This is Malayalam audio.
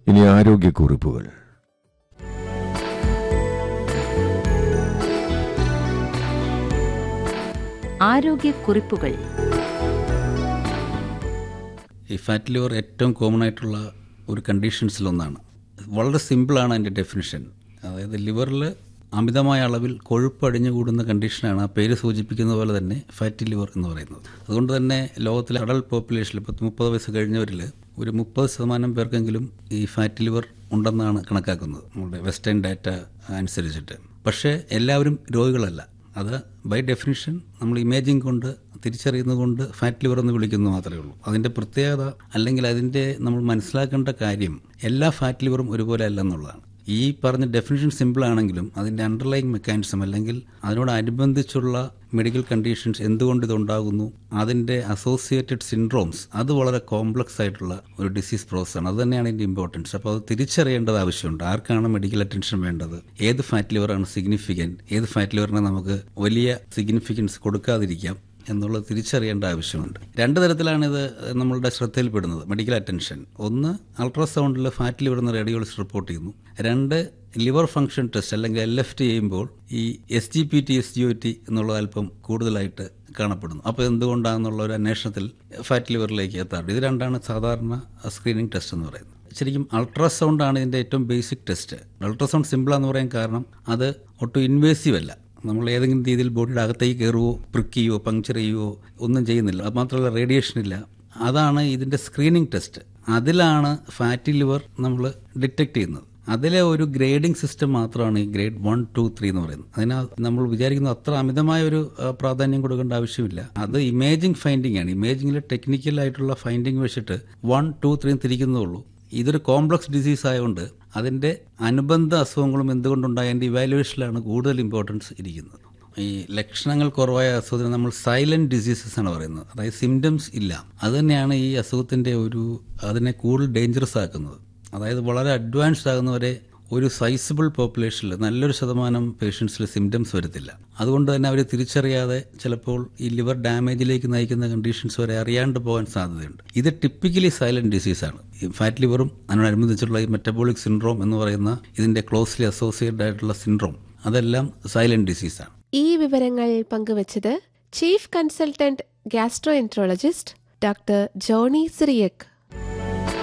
ഇനി ആരോഗ്യക്കുറിപ്പുകൾ ആരോഗ്യക്കുറിപ്പുകൾ ഈ ഫാറ്റ് ലിവർ ഏറ്റവും കോമൺ ആയിട്ടുള്ള ഒരു കണ്ടീഷൻസിലൊന്നാണ് വളരെ സിമ്പിളാണ് അതിൻ്റെ ഡെഫിനിഷൻ അതായത് ലിവറിൽ അമിതമായ അളവിൽ കൊഴുപ്പ് അടിഞ്ഞുകൂടുന്ന കണ്ടീഷനാണ് ആ പേര് സൂചിപ്പിക്കുന്ന പോലെ തന്നെ ഫാറ്റി ലിവർ എന്ന് പറയുന്നത് അതുകൊണ്ട് തന്നെ ലോകത്തിലെ അഡൽട്ട് പോപ്പുലേഷനിൽ പത്ത് മുപ്പത് വയസ്സ് കഴിഞ്ഞവരിൽ ഒരു മുപ്പത് ശതമാനം പേർക്കെങ്കിലും ഈ ഫാറ്റി ലിവർ ഉണ്ടെന്നാണ് കണക്കാക്കുന്നത് നമ്മുടെ വെസ്റ്റേൺ ഡാറ്റ അനുസരിച്ചിട്ട് പക്ഷേ എല്ലാവരും രോഗികളല്ല അത് ബൈ ഡെഫിനിഷൻ നമ്മൾ ഇമേജിംഗ് കൊണ്ട് തിരിച്ചറിയുന്നത് കൊണ്ട് ഫാറ്റ് ലിവർ എന്ന് വിളിക്കുന്നത് മാത്രമേ ഉള്ളൂ അതിൻ്റെ പ്രത്യേകത അല്ലെങ്കിൽ അതിൻ്റെ നമ്മൾ മനസ്സിലാക്കേണ്ട കാര്യം എല്ലാ ഫാറ്റ് ലിവറും ഒരുപോലെ അല്ല എന്നുള്ളതാണ് ഈ പറഞ്ഞ ഡെഫിനിഷൻ സിമ്പിൾ ആണെങ്കിലും അതിൻ്റെ അണ്ടർലൈങ് മെക്കാനിസം അല്ലെങ്കിൽ അതിനോടനുബന്ധിച്ചുള്ള മെഡിക്കൽ കണ്ടീഷൻസ് എന്തുകൊണ്ട് ഇതുണ്ടാകുന്നു അതിൻ്റെ അസോസിയേറ്റഡ് സിൻഡ്രോംസ് അത് വളരെ കോംപ്ലക്സ് ആയിട്ടുള്ള ഒരു ഡിസീസ് പ്രോസസ്സാണ് അത് തന്നെയാണ് ഇതിൻ്റെ ഇമ്പോർട്ടൻസ് അപ്പോൾ അത് തിരിച്ചറിയേണ്ടത് ആവശ്യമുണ്ട് ആർക്കാണ് മെഡിക്കൽ അറ്റൻഷൻ വേണ്ടത് ഏത് ഫാറ്റ് ലിവറാണ് സിഗ്നിഫിക്കൻറ്റ് ഏത് ഫാറ്റ് ലിവറിന് നമുക്ക് വലിയ സിഗ്നിഫിക്കൻസ് കൊടുക്കാതിരിക്കാം എന്നുള്ളത് തിരിച്ചറിയേണ്ട ആവശ്യമുണ്ട് രണ്ട് തരത്തിലാണ് ഇത് നമ്മളുടെ ശ്രദ്ധയിൽപ്പെടുന്നത് മെഡിക്കൽ അറ്റൻഷൻ ഒന്ന് അൾട്രാസൗണ്ടിൽ ഫാറ്റ് ലിവർ എന്ന റേഡിയോളജിസ്റ്റ് റിപ്പോർട്ട് ചെയ്യുന്നു രണ്ട് ലിവർ ഫംഗ്ഷൻ ടെസ്റ്റ് അല്ലെങ്കിൽ എൽ എഫ് ടി ചെയ്യുമ്പോൾ ഈ S G P T S G O T എന്നുള്ളത് അല്പം കൂടുതലായിട്ട് കാണപ്പെടുന്നു അപ്പോൾ എന്തുകൊണ്ടാണെന്നുള്ള ഒരു അന്വേഷണത്തിൽ ഫാറ്റ് ലിവറിലേക്ക് എത്താറുണ്ട് ഇത് രണ്ടാണ് സാധാരണ സ്ക്രീനിങ് ടെസ്റ്റ് എന്ന് പറയുന്നത് ശരിക്കും അൾട്രാസൗണ്ട് ആണ് ഇതിൻ്റെ ഏറ്റവും ബേസിക് ടെസ്റ്റ് അൾട്രാസൗണ്ട് സിമ്പിളാന്ന് പറയാൻ കാരണം അത് ഒട്ടും ഇൻവേസീവ് അല്ല നമ്മൾ ഏതെങ്കിലും രീതിയിൽ ബോഡിയുടെ അകത്തേക്ക് കയറുവോ പ്രിക്ക് ചെയ്യുവോ പങ്ക്ചർ ചെയ്യുവോ ഒന്നും ചെയ്യുന്നില്ല അത് മാത്രമല്ല റേഡിയേഷൻ ഇല്ല അതാണ് ഇതിൻ്റെ സ്ക്രീനിങ് ടെസ്റ്റ് അതിലാണ് ഫാറ്റി ലിവർ നമ്മൾ ഡിറ്റക്ട് ചെയ്യുന്നത് അതിലെ ഒരു ഗ്രേഡിംഗ് സിസ്റ്റം മാത്രമാണ് ഈ ഗ്രേഡ് വൺ ടു ത്രീ എന്ന് പറയുന്നത് അതിന് നമ്മൾ വിചാരിക്കുന്ന അത്ര അമിതമായ ഒരു ആ, പ്രാധാന്യം കൊടുക്കേണ്ട ആവശ്യമില്ല അത് ഇമേജിംഗ് ഫൈൻഡിംഗ് ആണ് ഇമേജിംഗിൽ ടെക്നിക്കൽ ആയിട്ടുള്ള ഫൈൻഡിംഗ് വെച്ചിട്ട് വൺ ടു ത്രീ തിരിക്കുന്നേ ഉള്ളൂ ഇതൊരു കോംപ്ലക്സ് ഡിസീസ് ആയതുകൊണ്ട് അതിൻ്റെ അനുബന്ധ അസുഖങ്ങളും എന്തുകൊണ്ടുണ്ടായ അതിൻ്റെ ഇവാലുവേഷനിലാണ് കൂടുതൽ ഇമ്പോർട്ടൻസ് ഇരിക്കുന്നത് ഈ ലക്ഷണങ്ങൾ കുറവായ അസുഖത്തിന് നമ്മൾ സൈലന്റ് ഡിസീസസ് ആണ് പറയുന്നത് അതായത് സിംറ്റംസ് ഇല്ല അത് തന്നെയാണ് ഈ അസുഖത്തിൻ്റെ ഒരു അതിനെ കൂടുതൽ ഡേഞ്ചറസ് ആക്കുന്നത് അതായത് വളരെ അഡ്വാൻസ്ഡ് ആകുന്നവരെ ഒരു സൈസബിൾ പോപ്പുലേഷനിൽ നല്ലൊരു ശതമാനം പേഷ്യൻസിൽ സിംറ്റംസ് വരത്തില്ല അതുകൊണ്ട് തന്നെ അവർ തിരിച്ചറിയാതെ ചിലപ്പോൾ ഈ ലിവർ ഡാമേജിലേക്ക് നയിക്കുന്ന കണ്ടീഷൻസ് വരെ അറിയാണ്ട് പോകാൻ സാധ്യതയുണ്ട് ഇത് ടിപ്പിക്കലി സൈലന്റ് ഡിസീസാണ് ഈ ഫാറ്റ് ലിവറും അതിനോടനുബന്ധിച്ചുള്ള ഈ മെറ്റബോളിക് സിൻഡ്രോം എന്ന് പറയുന്ന ഇതിന്റെ ക്ലോസ്ലി അസോസിയേറ്റഡ് ആയിട്ടുള്ള സിൻഡ്രോം അതെല്ലാം സൈലന്റ് ഡിസീസാണ് ഈ വിവരങ്ങൾ പങ്കുവച്ചത് chief consultant gastroenterologist doctor Johny Cyriac